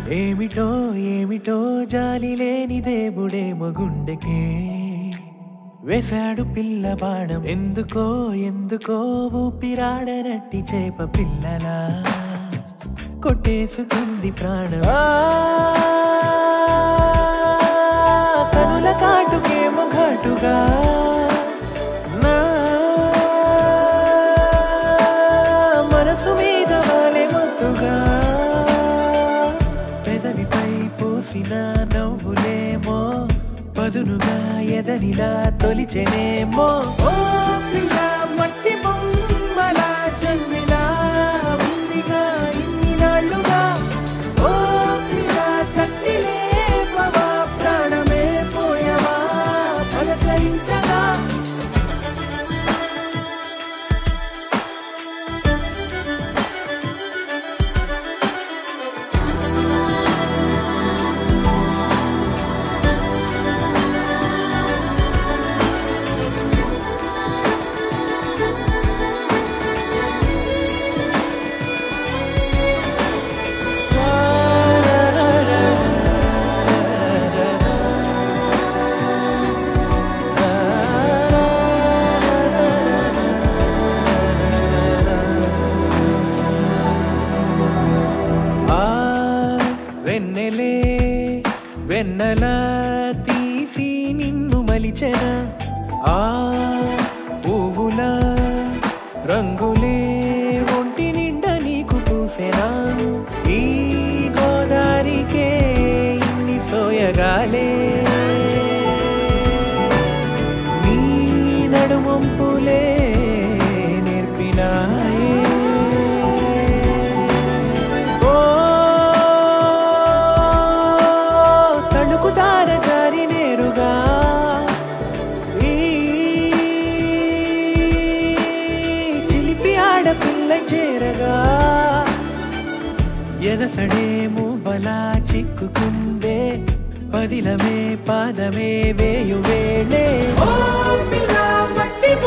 ఏమిటో ఏమిటో జాలి లేని దేవుడేమో గుండెకే వేశాడు పిల్ల బాణం ఎందుకో ఎందుకో ఊపిరాడనట్టి చేప పిల్లలా కొట్టేసుకుంది ప్రాణం ఆ, కనుల కాటుకేమో ఘాటుగా నా మనసు మీద వాలే మత్తుగా పెదవిపై పూసిన నవ్వులేమో పదునుగా ఎదనిలా తొలిచెనేమో ఓ పిల్ల మట్టి బొమ్మలా జన్మిలా ఉందిగా ఇన్ని నాళ్ళుగా ఓ పిల్ల తట్టి లేపవా ప్రాణమే పోయవా పలకరించగా ఆ వెన్నెలే వెన్నెల తీసి నిన్ను మలిచెన ఆ పువ్వుల రంగులే ఒంటి నిండా నీకు పూసెనా ఈ గోదారికే ఇన్ని సోయగాలే నీ నడుమొంపులే నేర్పినాయే ఓ తణుకు తార జారి నేరుగా ఈ చిలిపి ఆడపిల్ల చేరగా ఎదసడేము బలా చిక్కుకుందే పదిలమే పాదమే వేయు వేళే ఓ పిల్ల మట్టి